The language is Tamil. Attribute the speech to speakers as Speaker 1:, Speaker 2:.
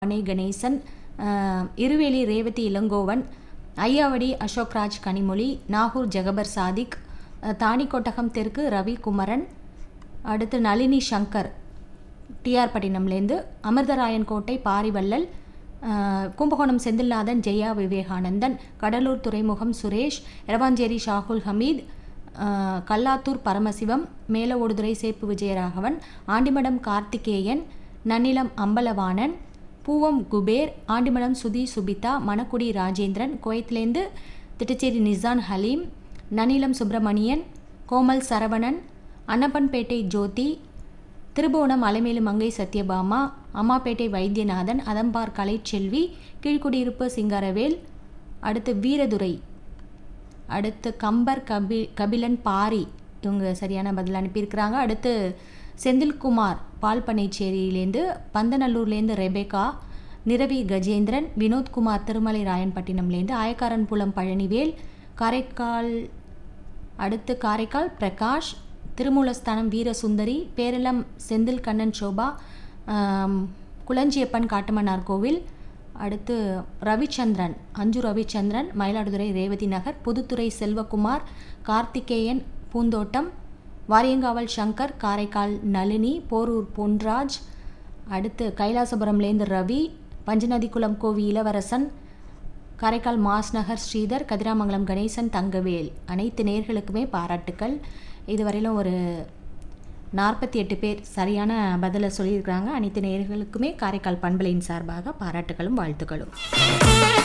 Speaker 1: அணை கணேசன் அஹ், இருவேலி ரேவதி இளங்கோவன் ஐயாவடி அசோக்ராஜ் கனிமொழி நாகூர் ஜெகபர் சாதிக் அஹ், தாணிக்கோட்டகம் தெற்கு ரவி குமரன் அடுத்து நளினி சங்கர் டிஆர் பட்டினம்லேருந்து அமிர்தராயன் கோட்டை பாரிவள்ளல் அஹ், கும்பகோணம் செந்தில்நாதன் ஜெயா விவேகானந்தன் கடலூர் துறைமுகம் சுரேஷ் எரவாஞ்சேரி ஷாகுல் ஹமீத் அஹ், கல்லாத்தூர் பரமசிவம் மேலவோடுதுறை சேப்பு விஜயராகவன் ஆண்டிமடம் கார்த்திகேயன் நன்னிலம் அம்பலவாணன் பூவம் குபேர் ஆண்டிமடம் சுதி சுபிதா மணக்குடி ராஜேந்திரன் குவைத்திலேருந்து திட்டச்சேரி நிசான் ஹலீம் நனிலம் சுப்பிரமணியன் கோமல் சரவணன் அன்னப்பன்பேட்டை ஜோதி திருபுவனம் அலைமேலு மங்கை சத்யபாமா அம்மாப்பேட்டை வைத்தியநாதன் அதம்பார் கலைச்செல்வி கீழ்குடியிருப்பு சிங்காரவேல் அடுத்து வீரதுரை அடுத்து கம்பர் கபி கபிலன் பாரி இவங்க சரியான பதில் அனுப்பியிருக்கிறாங்க அடுத்து செந்தில்குமார் பால்பனைச்சேரியிலேருந்து பந்தநல்லூர்லேருந்து ரெபேகா நிரவி கஜேந்திரன் வினோத்குமார் திருமலை ராயன்பட்டினம்லேருந்து ஆயக்காரன்புலம் பழனிவேல் காரைக்கால் அடுத்து காரைக்கால் பிரகாஷ் திருமூலஸ்தானம் வீரசுந்தரி பேரளம் செந்தில் கண்ணன் சோபா ஆம், குளஞ்சியப்பன் காட்டுமன்னார் கோவில் அடுத்து ரவிச்சந்திரன் அஞ்சு ரவிச்சந்திரன் மயிலாடுதுறை ரேவதி நகர் புதுத்துறை செல்வகுமார் கார்த்திகேயன் பூந்தோட்டம் வாரியங்காவல் சங்கர் காரைக்கால் நளினி போரூர் பொன்ராஜ் அடுத்து கைலாசபுரம்லேருந்து ரவி பஞ்சநதிக்குளம் கோவி இளவரசன் காரைக்கால் மாஸ் நகர் ஸ்ரீதர் கதிராமங்கலம் கணேசன் தங்கவேல் அனைத்து நேர்களுக்குமே பாராட்டுக்கள் இதுவரையிலும் ஒரு நாற்பத்தி எட்டு பேர் சரியான பதிலை சொல்லியிருக்கிறாங்க அனைத்து நேர்களுக்குமே காரைக்கால் பண்பலையின் சார்பாக பாராட்டுகளும் வாழ்த்துக்களும்